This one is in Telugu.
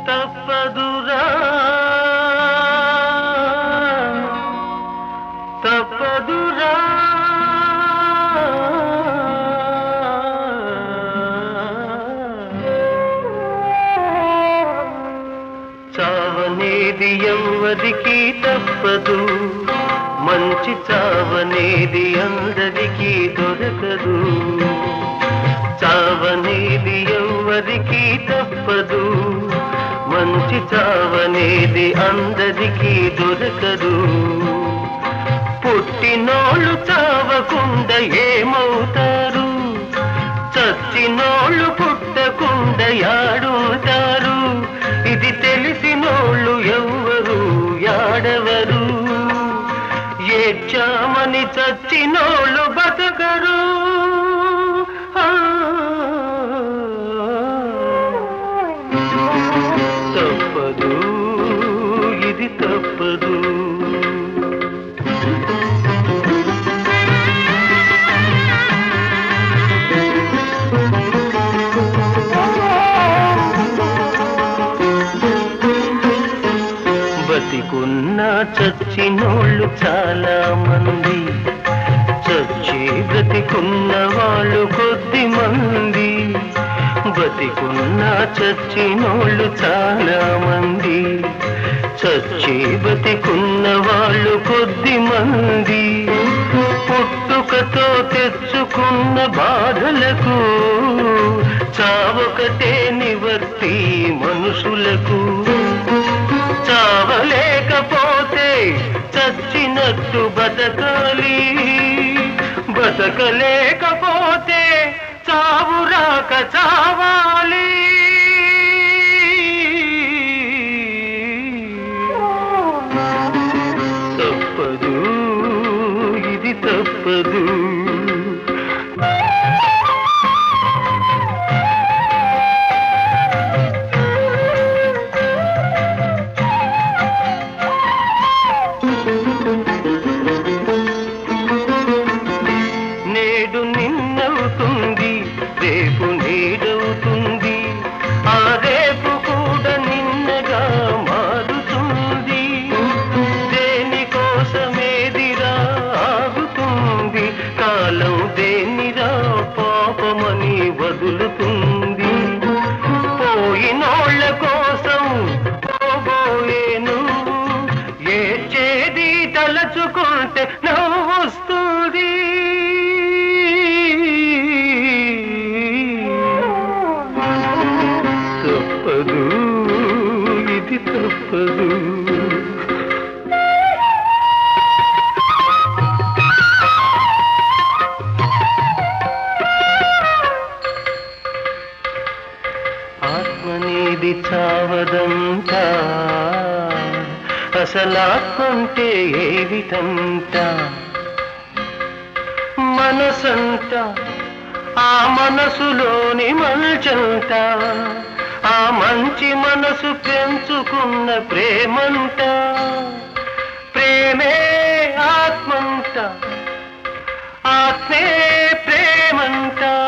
తప్పదురా తప్పదురా చావనేది ఎవ్వరికి తప్పదు మంచి చావనేది అందరికీ దొరకదు చావనేది ఎవ్వరికి తప్పదు మంచి చావనేది అందరికీ దొరకదు పుట్టినోళ్ళు చావకుండా ఏమవుతారు చచ్చినోళ్ళు పుట్టకుండా యాడుంటారు ఇది తెలిసినోళ్ళు ఎవ్వరు యాడవరు ఏడ్చామని చచ్చినోళ్ళు బతకరు ఆ. తప్పదు ఇది తప్పదు బతికున్న చచ్చినోళ్ళు చాలా మంది చచ్చి బ్రతికున్న వాళ్ళు కొద్ది మంది బతికున్న చచ్చినోళ్ళు చాలా మంది చచ్చి బతికున్న వాళ్ళు కొద్ది మంది పుట్టుకతో తెచ్చుకున్న బాధలకు చావొకటే నివర్తి మనుషులకు చావలేకపోతే చచ్చినట్టు బతకాలి బతకలేకపోతే చావు రాక చావాలి తప్పదు ఇది తప్పదు నేడు నిన్నవుతుంది రేపు నేడవుతుంది ఆ రేపు కూడా నిన్నగా మారుతుంది దేనికోసమేదిరా ఆగుతుంది కాలం దేనిరా పాపమని వదులుతుంది పోయినోళ్ళ కోసం పోబోయేను ఏడ్చేది తలచుకుంటే నవ్వు వస్తుంది తప్పదు ఇది తప్పదు ఆత్మనేది చావదంట అసలాత్మంటే ఏవిటంట మనసంట ఆ మనసులోని మల్చంట ఆ మంచి మనసు పెంచుకున్న ప్రేమంట ప్రేమే ఆత్మంట ఆత్మే ప్రేమంట